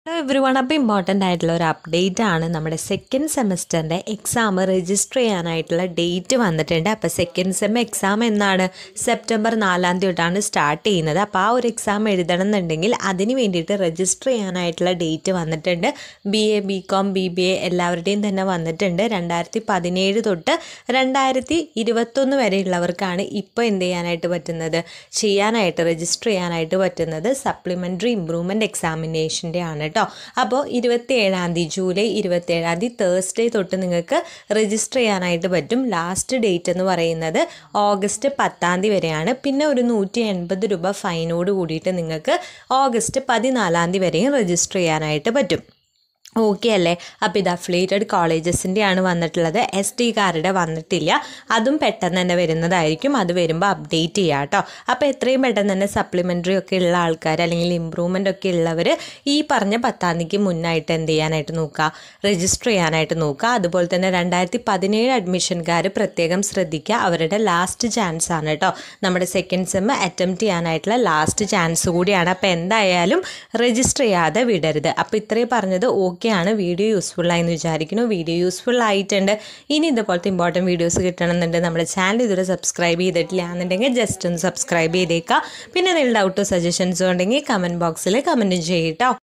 hello everyone അപ്പോൾ important ആയിട്ടുള്ള ഒരു അപ്ഡേറ്റ് ആണ് നമ്മുടെ സെക്കൻഡ് സെമസ്റ്ററിൻ്റെ എക്സാം രജിസ്റ്റർ ചെയ്യാനായിട്ടുള്ള ഡേറ്റ് വന്നിട്ടുണ്ട് അപ്പോൾ സെക്കൻഡ് സെം എക്സാം എന്നാണ് സെപ്റ്റംബർ നാലാം തീയതി തൊട്ടാണ് സ്റ്റാർട്ട് ചെയ്യുന്നത് അപ്പോൾ ആ ഒരു എക്സാം എഴുതണം എന്നുണ്ടെങ്കിൽ അതിന് വേണ്ടിയിട്ട് രജിസ്റ്റർ ചെയ്യാനായിട്ടുള്ള ഡേറ്റ് വന്നിട്ടുണ്ട് B A B com B B A എല്ലാവരുടെയും തന്നെ വന്നിട്ടുണ്ട് രണ്ടായിരത്തി പതിനേഴ് തൊട്ട് രണ്ടായിരത്തി ഇരുപത്തൊന്ന് വരെയുള്ളവർക്കാണ് ഇപ്പോൾ എന്ത് ചെയ്യാനായിട്ട് പറ്റുന്നത് ചെയ്യാനായിട്ട് രജിസ്റ്റർ ചെയ്യാനായിട്ട് പറ്റുന്നത് സപ്ലിമെൻ്ററി ഇമ്പ്രൂവ്മെൻറ്റ് എക്സാമിനേഷൻ്റെ ആണ് കേട്ടോ അപ്പോൾ ഇരുപത്തി ഏഴാം തീയതി ജൂലൈ ഇരുപത്തി ഏഴാം തീയതി തേഴ്സ്ഡേ തൊട്ട് നിങ്ങൾക്ക് രജിസ്റ്റർ ചെയ്യാനായിട്ട് പറ്റും ലാസ്റ്റ് ഡേറ്റ് എന്ന് പറയുന്നത് ഓഗസ്റ്റ് പത്താം തീയതി വരെയാണ് പിന്നെ ഒരു നൂറ്റി എൺപത് രൂപ ഫൈനോട് കൂടിയിട്ട് നിങ്ങൾക്ക് ഓഗസ്റ്റ് പതിനാലാം തീയതി വരെയും രജിസ്റ്റർ ചെയ്യാനായിട്ട് പറ്റും ഓക്കെ അല്ലേ അപ്പോൾ ഇത് അഫിലിയേറ്റഡ് കോളേജസിൻ്റെയാണ് വന്നിട്ടുള്ളത് എസ് ടിക്കാരുടെ വന്നിട്ടില്ല അതും പെട്ടെന്ന് തന്നെ വരുന്നതായിരിക്കും അത് വരുമ്പോൾ അപ്ഡേറ്റ് ചെയ്യാം കേട്ടോ അപ്പോൾ എത്രയും പെട്ടെന്ന് തന്നെ സപ്ലിമെൻ്ററി ഒക്കെ ഉള്ള ആൾക്കാർ അല്ലെങ്കിൽ ഇമ്പ്രൂവ്മെൻ്റ് ഒക്കെ ഉള്ളവർ ഈ പറഞ്ഞ പത്താം തീയതിക്ക് മുന്നായിട്ട് എന്ത് ചെയ്യാനായിട്ട് നോക്കുക രജിസ്റ്റർ ചെയ്യാനായിട്ട് നോക്കുക അതുപോലെ തന്നെ രണ്ടായിരത്തി പതിനേഴ് അഡ്മിഷൻകാർ പ്രത്യേകം ശ്രദ്ധിക്കുക അവരുടെ ലാസ്റ്റ് ചാൻസ് ആണ് കേട്ടോ നമ്മുടെ സെക്കൻഡ് സെം അറ്റംപ്റ്റ് ചെയ്യാനായിട്ടുള്ള ലാസ്റ്റ് ചാൻസ് കൂടിയാണ് അപ്പോൾ എന്തായാലും രജിസ്റ്റർ ചെയ്യാതെ വിടരുത് അപ്പോൾ ഇത്രയും പറഞ്ഞത് ഓക്കെ ആണ് വീഡിയോ യൂസ്ഫുൾ ആയെന്ന് വിചാരിക്കുന്നു വീഡിയോ യൂസ്ഫുൾ ആയിട്ടുണ്ട് ഇനി ഇതുപോലത്തെ ഇമ്പോർട്ടൻറ്റ് വീഡിയോസ് കിട്ടണമെന്നുണ്ടെങ്കിൽ നമ്മുടെ ചാനൽ ഇതുവരെ സബ്സ്ക്രൈബ് ചെയ്തിട്ടില്ല എന്നുണ്ടെങ്കിൽ ജസ്റ്റ് ഒന്ന് സബ്സ്ക്രൈബ് ചെയ്തേക്കുക പിന്നെ എന്തെങ്കിലും ഡൗട്ടോ സജഷൻസോ ഉണ്ടെങ്കിൽ കമൻറ്റ് ബോക്സിൽ കമൻറ്റ് ചെയ്യട്ടോ